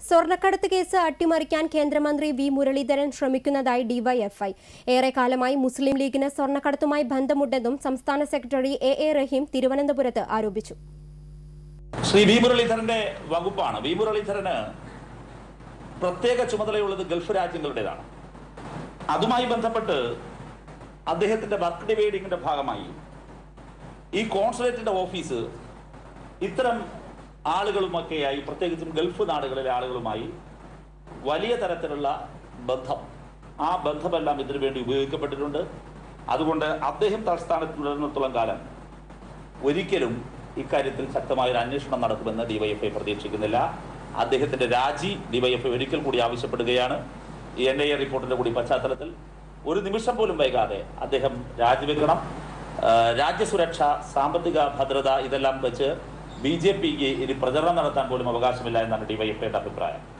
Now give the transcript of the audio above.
സ്വർണ്ണക്കടത്ത് കേസ് അട്ടിമറിക്കാൻ കേന്ദ്രമന്ത്രി വി മുരളീധരൻ ശ്രമിക്കുന്നതായി ഡിവൈഎഫ്ഐ ഏറെക്കാലമായി മുസ്ലിം ലീഗിന് സ്വർണ്ണക്കടത്തുമായി ബന്ധമുണ്ടെന്നും സംസ്ഥാന സെക്രട്ടറി എ എ റഹീം തിരുവനന്തപുരത്ത് ആരോപിച്ചു ശ്രീ വി മുരളീധരന്റെ വകുപ്പാണ് വി മുരളീധരന് പ്രത്യേക ചുമതലയുള്ളത് ഗൾഫ് രാജ്യങ്ങളുടേതാണ് അതുമായി ബന്ധപ്പെട്ട് അദ്ദേഹത്തിന്റെ വർക്ക് ഡിവൈഡിങ്ങിന്റെ ഭാഗമായി ഈ കോൺസുലേറ്റിന്റെ ഓഫീസ് ഇത്തരം ആളുകളുമൊക്കെയായി പ്രത്യേകിച്ചും ഗൾഫ് നാടുകളിലെ ആളുകളുമായി വലിയ തരത്തിലുള്ള ബന്ധം ആ ബന്ധമെല്ലാം ഇതിനു വേണ്ടി ഉപയോഗിക്കപ്പെട്ടിട്ടുണ്ട് അതുകൊണ്ട് അദ്ദേഹം തലസ്ഥാനത്ത് തുടരുന്നിടത്തോളം കാലം ഒരിക്കലും ഇക്കാര്യത്തിൽ ശക്തമായ ഒരു അന്വേഷണം നടക്കുമെന്ന് ഡിവൈഎഫ്ഐ പ്രതീക്ഷിക്കുന്നില്ല അദ്ദേഹത്തിന്റെ രാജി ഡിവൈഎഫ്ഐ ഒരിക്കൽ കൂടി ആവശ്യപ്പെടുകയാണ് ഈ എൻ ഐ എ റിപ്പോർട്ടിന്റെ കൂടി പശ്ചാത്തലത്തിൽ ഒരു നിമിഷം പോലും വൈകാതെ അദ്ദേഹം രാജിവെക്കണം ആ, രാജ്യസുരക്ഷ സാമ്പത്തിക ഭദ്രത ഇതെല്ലാം വെച്ച് ബി ജെ പിക്ക് ഇനി പ്രചരണം നടത്താൻ പോലും അവകാശമില്ല എന്നാണ് ഡിവൈഎഫ്ഐയുടെ അഭിപ്രായം